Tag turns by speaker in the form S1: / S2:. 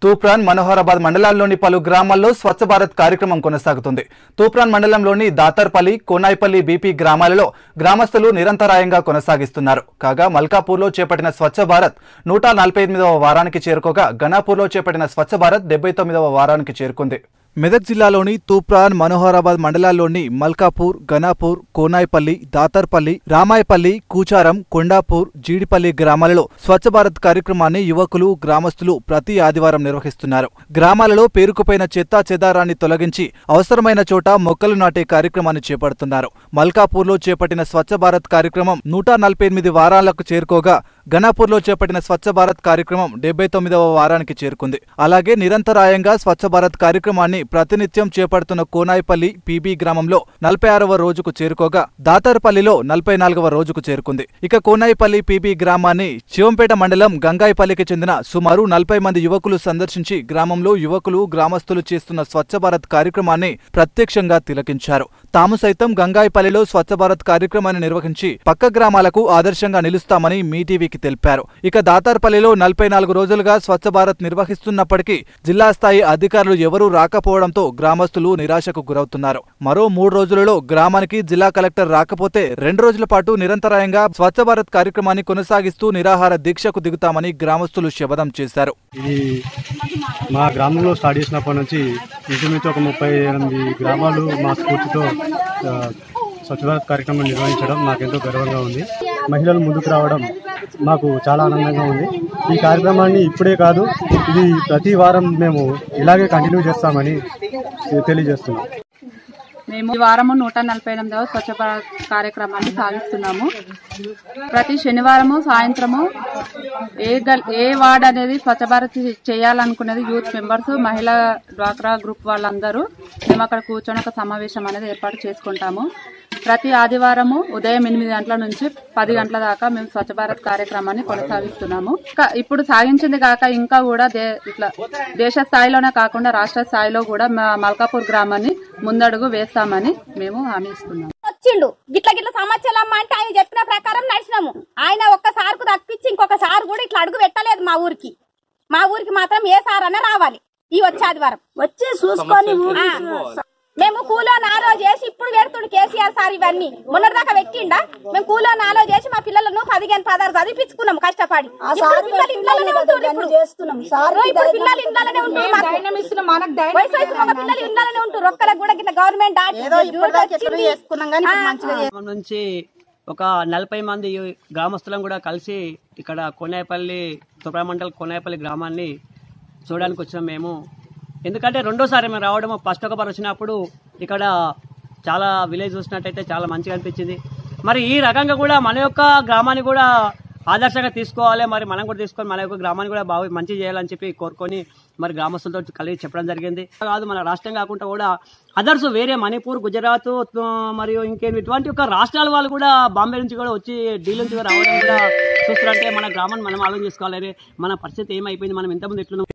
S1: తూప్రాన్ మనోహరాబాద్ మండలాల్లోని పలు గ్రామాల్లో స్వచ్ఛ భారత్ కార్యక్రమం కొనసాగుతుంది తూప్రాన్ మండలంలోని దాతర్పల్లి కోనాయిపల్లి బీపీ గ్రామాలలో గ్రామస్తులు నిరంతరాయంగా కొనసాగిస్తున్నారు కాగా మల్కాపూర్లో చేపట్టిన స్వచ్ఛ భారత్ నూట నలభై ఎనిమిదవ వారానికి చేరుకోగా గణాపూర్లో చేపట్టిన స్వచ్ఛ భారత్ డెబ్బై తొమ్మిదవ వారానికి చేరుకుంది మెదక్ జిల్లాలోని తూప్రాన్ మనోహరాబాద్ మండలాల్లోని మల్కాపూర్ గనాపూర్ కోనాయిపల్లి దాతర్పల్లి రామాయపల్లి కూచారం కొండాపూర్ జీడిపల్లి గ్రామాలలో స్వచ్ఛ భారత్ కార్యక్రమాన్ని యువకులు గ్రామస్తులు ప్రతి ఆదివారం నిర్వహిస్తున్నారు గ్రామాలలో పేరుకుపోయిన చెత్తా చెదారాన్ని తొలగించి అవసరమైన చోట మొక్కలు నాటే కార్యక్రమాన్ని చేపడుతున్నారు మల్కాపూర్లో చేపట్టిన స్వచ్ఛ భారత్ కార్యక్రమం నూట నలభై ఎనిమిది వారాలకు చేరుకోగా గణాపూర్లో చేపట్టిన స్వచ్ఛ భారత్ కార్యక్రమం డెబ్బై తొమ్మిదవ వారానికి చేరుకుంది అలాగే నిరంతరాయంగా స్వచ్ఛ భారత్ కార్యక్రమాన్ని ప్రతినిత్యం చేపడుతున్న కోనాయిపల్లి పీబీ గ్రామంలో నలభై ఆరవ రోజుకు చేరుకోగా దాతర్పల్లిలో నలభై నాలుగవ రోజుకు చేరుకుంది ఇక కోనాయిపల్లి పీబీ గ్రామాన్ని శివంపేట మండలం గంగాయిపల్లికి చెందిన సుమారు నలభై మంది యువకులు సందర్శించి గ్రామంలో యువకులు గ్రామస్తులు చేస్తున్న స్వచ్ఛ భారత్ కార్యక్రమాన్ని ప్రత్యక్షంగా తిలకించారు తాము సైతం గంగాయిపల్లిలో స్వచ్ఛ భారత్ కార్యక్రమాన్ని నిర్వహించి పక్క గ్రామాలకు ఆదర్శంగా నిలుస్తామని మీ టీవీకి తెలిపారు ఇక దాతార్పల్లిలో నలభై నాలుగు రోజులుగా స్వచ్ఛ భారత్ నిర్వహిస్తున్నప్పటికీ జిల్లా స్థాయి అధికారులు ఎవరూ రాకపోవడంతో గ్రామస్తులు నిరాశకు గురవుతున్నారు మరో మూడు రోజులలో గ్రామానికి జిల్లా కలెక్టర్ రాకపోతే రెండు రోజుల పాటు నిరంతరాయంగా స్వచ్ఛ భారత్ కార్యక్రమాన్ని కొనసాగిస్తూ నిరాహార దీక్షకు దిగుతామని గ్రామస్తులు శపథం చేశారు
S2: ఇది మా గ్రామంలో స్టార్ట్ చేసినప్పటి నుంచి ఇంచుమించు ఒక ముప్పై ఎనిమిది గ్రామాలు మా స్ఫూర్తితో ఆ, స్వచ్ఛ భారత్ కార్యక్రమం నిర్వహించడం నాకెంతో గర్వంగా ఉంది మహిళలు ముందుకు రావడం మాకు చాలా ఆనందంగా ఉంది ఈ కార్యక్రమాన్ని ఇప్పుడే కాదు ఇది ప్రతి వారం మేము ఇలాగే కంటిన్యూ చేస్తామని తెలియజేస్తున్నాం
S3: మేము ఈ వారము నూట నలభై ఎనిమిదవ స్వచ్ఛ భారత్ కార్యక్రమాన్ని సాగిస్తున్నాము ప్రతి శనివారము సాయంత్రము ఏ గల్ ఏ వార్డ్ అనేది స్వచ్ఛ భారత్ చేయాలనుకునేది యూత్ మెంబర్స్ మహిళా డ్వాక్రా గ్రూప్ వాళ్ళందరూ మేము అక్కడ కూర్చొని ఒక సమావేశం అనేది ఏర్పాటు చేసుకుంటాము ప్రతి ఆదివారము ఉదయం ఎనిమిది గంటల నుంచి పది గంటల దాకా మేము స్వచ్ఛ భారత్ కార్యక్రమాన్ని కొనసాగిస్తున్నాము ఇంకా ఇప్పుడు సాగించింది కాక ఇంకా కూడా దే- ఇట్లా దేశ స్థాయిలోనే కాకుండా రాష్ట్ర స్థాయిలో కూడా మా మల్కాపూర్ గ్రామాన్ని ముందడుగు వేస్తామని మేము హామీ ఇస్తున్నాము
S4: వచ్చిండు గిట్ల గిట్ల సమస్యలు అమ్మ అంటే ఆయన చెప్పిన ప్రకారం నడిచినాము ఆయన ఒక్క సార్కు తప్పించి ఇంకొక సార్ కూడా ఇట్లా అడుగు పెట్టలేదు మా ఊరికి మా ఊరికి మాత్రం ఏ సార్ అన్న రావాలి ఈ వచ్చే ఆదివారం వచ్చి చూసుకొని మేము కూలో నాలో చేసి ఇప్పుడు పెడుతుండు కేసీఆర్ సార్ ఇవన్నీ మొన్నటిదాకా పెట్టిండా మేము కూలో నాలో చేసి మా పిల్లలను పదిహేను పదహారు చదివించుకున్నాం కష్టపడి ఇప్పుడు పిల్లలు ఇంట్లోనే ఉంటున్నారు ఇప్పుడు. ఓ, ఇప్పుడు పిల్లలు ఇంట్లోనే ఉంటున్నారు మాకు. వయసు వయసు మగ పిల్లలు ఇంట్లోనే ఉంటారు ఒక్కరికి కూడా గిట్ల గవర్నమెంట్ వచ్చింది
S5: గ్రామం నుంచి ఒక నలభై మంది గ్రామస్తులం కూడా కలిసి ఇక్కడ కోనేపల్లి తుప్రా మండల్ కోనేపల్లి గ్రామాన్ని చూడడానికి వచ్చినాం మేము ఎందుకంటే రెండోసారి మేము రావడం ఫస్ట్ ఒకసారి వచ్చినప్పుడు ఇక్కడ చాలా విలేజ్ చూసినట్టయితే చాలా మంచిగా అనిపించింది మరి ఈ రకంగా కూడా మన యొక్క గ్రామాన్ని కూడా ఆదర్శంగా తీసుకోవాలి మరి మనం కూడా తీసుకొని మన యొక్క గ్రామాన్ని కూడా బాగా మంచి చేయాలని చెప్పి కోరుకొని మరి గ్రామస్తులతో కలిసి చెప్పడం జరిగింది కాదు మన రాష్ట్రం కాకుండా కూడా అదర్స్ వేరే మణిపూర్ గుజరాత్ ఆ, మరియు ఇంకేం ఇటువంటి ఒక రాష్ట్రాల వాళ్ళు కూడా బాంబే నుంచి కూడా వచ్చి ఢిల్లీ నుంచి కూడా రావడం కూడా చూస్తున్నారంటే మన గ్రామాన్ని మనం ఆలోచన చేసుకోవాలి మన పరిస్థితి ఏమైపోయింది మనం ఎంతమంది ఎట్లున్నాం